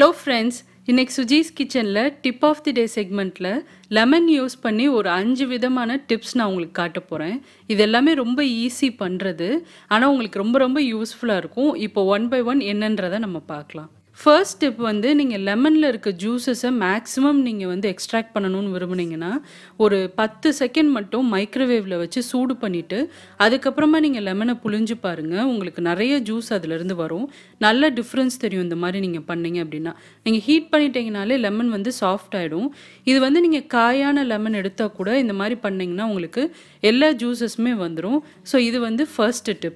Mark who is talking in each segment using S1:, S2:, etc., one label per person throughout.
S1: hello friends இன்னைக்கு சுஜீஸ் கிச்சனில் tip of the டே செக்மெண்ட்டில் லெமன் யூஸ் பண்ணி ஒரு அஞ்சு விதமான டிப்ஸ் நான் உங்களுக்கு காட்ட போகிறேன் இது எல்லாமே ரொம்ப ஈஸி பண்ணுறது ஆனால் உங்களுக்கு ரொம்ப ரொம்ப யூஸ்ஃபுல்லாக இருக்கும் இப்போ ஒன் பை ஒன் என்னன்றதை நம்ம பார்க்கலாம் ஃபர்ஸ்ட் ஸ்டெப் வந்து நீங்கள் லெமனில் இருக்க ஜூஸஸை மேக்ஸிமம் நீங்கள் வந்து எக்ஸ்ட்ராக்ட் பண்ணணும்னு விரும்புனீங்கன்னா ஒரு பத்து செகண்ட் மட்டும் மைக்ரோவேவில் வச்சு சூடு பண்ணிவிட்டு அதுக்கப்புறமா நீங்கள் லெமனை புழிஞ்சு பாருங்கள் உங்களுக்கு நிறைய ஜூஸ் அதுலேருந்து வரும் நல்ல டிஃப்ரென்ஸ் தெரியும் இந்த மாதிரி நீங்கள் பண்ணீங்க அப்படின்னா நீங்கள் ஹீட் பண்ணிட்டீங்கனாலே லெமன் வந்து சாஃப்ட் ஆகிடும் இது வந்து நீங்கள் காயான லெமன் எடுத்தால் கூட இந்த மாதிரி பண்ணிங்கன்னா உங்களுக்கு எல்லா ஜூஸஸுமே வந்துடும் ஸோ இது வந்து ஃபர்ஸ்ட் டிப்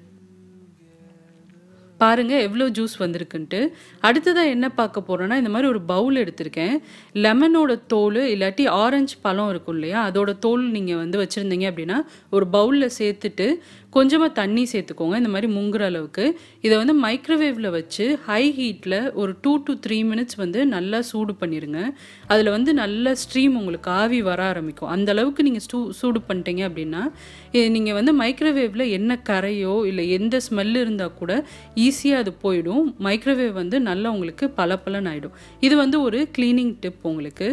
S1: பாருங்கள் எவ்வளோ ஜூஸ் வந்திருக்குன்ட்டு அடுத்ததாக என்ன பார்க்க போகிறோன்னா இந்த மாதிரி ஒரு பவுல் எடுத்திருக்கேன் லெமனோட தோல் இல்லாட்டி ஆரஞ்சு பழம் இருக்கும் இல்லையா அதோட தோல் நீங்கள் வந்து வச்சுருந்தீங்க அப்படின்னா ஒரு பவுலில் சேர்த்துட்டு கொஞ்சமாக தண்ணி சேர்த்துக்கோங்க இந்த மாதிரி முங்குற அளவுக்கு இதை வந்து மைக்ரோவேவில் வச்சு ஹை ஹீட்டில் ஒரு டூ டு த்ரீ மினிட்ஸ் வந்து நல்லா சூடு பண்ணிடுங்க அதில் வந்து நல்ல ஸ்ட்ரீம் உங்களுக்கு ஆவி வர ஆரம்பிக்கும் அந்த அளவுக்கு நீங்கள் ஸ்டூ சூடு பண்ணிட்டீங்க அப்படின்னா நீங்கள் வந்து மைக்ரோவேவில் என்ன கரையோ இல்லை எந்த ஸ்மெல் இருந்தால் கூட ஈஸியாக அது போயிடும் மைக்ரோவேவ் வந்து நல்லா உங்களுக்கு பளபளன்னு ஆகிடும் இது வந்து ஒரு க்ளீனிங் டிப் உங்களுக்கு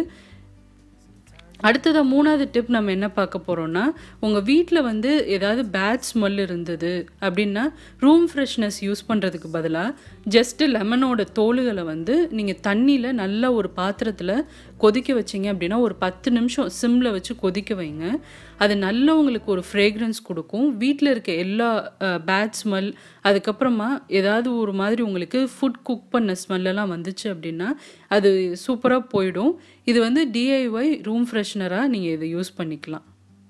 S1: அடுத்ததாக மூணாவது டிப் நம்ம என்ன பார்க்க போகிறோம்னா உங்கள் வீட்டில் வந்து ஏதாவது பேட் ஸ்மெல் இருந்தது அப்படின்னா ரூம் ஃப்ரெஷ்னஸ் யூஸ் பண்ணுறதுக்கு பதிலாக ஜஸ்ட்டு லெமனோட தோலுகளை வந்து நீங்கள் தண்ணியில் நல்லா ஒரு பாத்திரத்தில் கொதிக்க வச்சிங்க அப்படின்னா ஒரு பத்து நிமிஷம் சிம்மில் வச்சு கொதிக்க வைங்க அது நல்ல உங்களுக்கு ஒரு ஃப்ரேக்ரன்ஸ் கொடுக்கும் வீட்டில் இருக்க எல்லா பேட் ஸ்மெல் அதுக்கப்புறமா ஏதாவது ஒரு மாதிரி உங்களுக்கு ஃபுட் குக் பண்ண ஸ்மெல்லெல்லாம் வந்துச்சு அப்படின்னா அது சூப்பராக போயிடும் இது வந்து டிஐஒய் ரூம் ஃப்ரெஷ்னராக நீங்கள் இதை யூஸ் பண்ணிக்கலாம்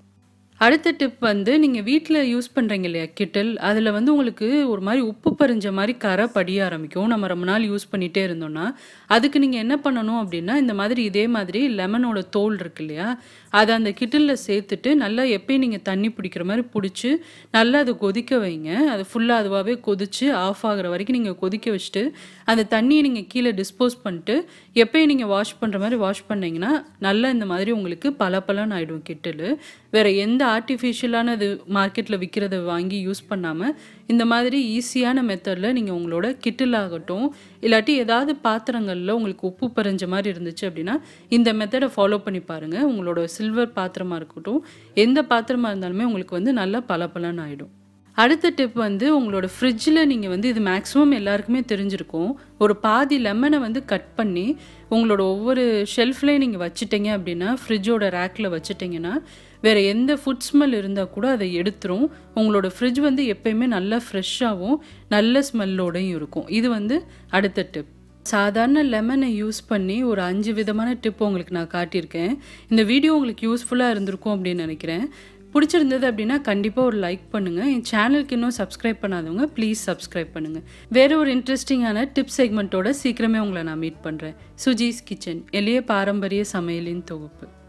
S1: அடுத்த டிப் வந்து நீங்கள் வீட்டில் யூஸ் பண்ணுறீங்க இல்லையா கிட்டில் அதில் வந்து உங்களுக்கு ஒரு மாதிரி உப்பு பறிஞ்ச மாதிரி கரை படிய ஆரம்பிக்கும் நம்ம ரொம்ப நாள் யூஸ் பண்ணிகிட்டே இருந்தோம்னா அதுக்கு நீங்கள் என்ன பண்ணணும் அப்படின்னா இந்த மாதிரி இதே மாதிரி லெமனோட தோல் இருக்கு இல்லையா அதை அந்த கிட்டிலில் சேர்த்துட்டு நல்லா எப்பயும் நீங்கள் தண்ணி பிடிக்கிற மாதிரி பிடிச்சி நல்லா அதை கொதிக்க வைங்க அது ஃபுல்லாக அதுவாகவே கொதித்து ஆஃப் ஆகிற வரைக்கும் நீங்கள் கொதிக்க வச்சுட்டு அந்த தண்ணியை நீங்கள் கீழே டிஸ்போஸ் பண்ணிட்டு எப்பயும் நீங்கள் வாஷ் பண்ணுற மாதிரி வாஷ் பண்ணிங்கன்னா நல்லா இந்த மாதிரி உங்களுக்கு பல பலன்னு ஆகிடும் கிட்டில் வேறு எந்த ஆர்டிஃபிஷியலான இது மார்க்கெட்டில் விற்கிறத வாங்கி யூஸ் பண்ணாமல் இந்த மாதிரி ஈஸியான மெத்தடில் நீங்கள் உங்களோட கிட்டில் ஆகட்டும் இல்லாட்டி ஏதாவது பாத்திரங்களில் உங்களுக்கு உப்பு பறிஞ்ச மாதிரி இருந்துச்சு அப்படின்னா இந்த மெத்தடை ஃபாலோ பண்ணி பாருங்கள் உங்களோட சில்வர் பாத்திரமாக இருக்கட்டும் எந்த பாத்திரமாக இருந்தாலுமே உங்களுக்கு வந்து நல்லா பளபளன்னு ஆகிடும் அடுத்த டிப் வந்து உங்களோட ஃப்ரிட்ஜில் நீங்கள் வந்து இது மேக்ஸிமம் எல்லாருக்குமே தெரிஞ்சிருக்கும் ஒரு பாதி லெமனை வந்து கட் பண்ணி உங்களோட ஒவ்வொரு ஷெல்ஃப்லேயும் நீங்கள் வச்சுட்டீங்க அப்படின்னா ஃப்ரிட்ஜோட ரேக்கில் வச்சுட்டிங்கன்னா வேறு எந்த ஃபுட் ஸ்மெல் இருந்தால் கூட அதை எடுத்துரும் உங்களோட ஃப்ரிட்ஜ் வந்து எப்பயுமே நல்லா ஃப்ரெஷ்ஷாகவும் நல்ல ஸ்மெல்லோடையும் இருக்கும் இது வந்து அடுத்த டிப் சாதாரண லெமனை யூஸ் பண்ணி ஒரு அஞ்சு விதமான டிப் உங்களுக்கு நான் காட்டியிருக்கேன் இந்த வீடியோ உங்களுக்கு யூஸ்ஃபுல்லாக இருந்திருக்கும் அப்படின்னு நினைக்கிறேன் பிடிச்சிருந்தது அப்படின்னா கண்டிப்பாக ஒரு லைக் பண்ணுங்கள் என் சேனலுக்கு இன்னும் சப்ஸ்கிரைப் பண்ணாதவங்க ப்ளீஸ் சப்ஸ்கிரைப் பண்ணுங்கள் வேறு ஒரு இன்ட்ரெஸ்டிங்கான டிப் செக்மெண்ட்டோட சீக்கிரமே உங்களை நான் மீட் பண்ணுறேன் சுஜீஸ் கிச்சன் எளிய பாரம்பரிய சமையலின் தொகுப்பு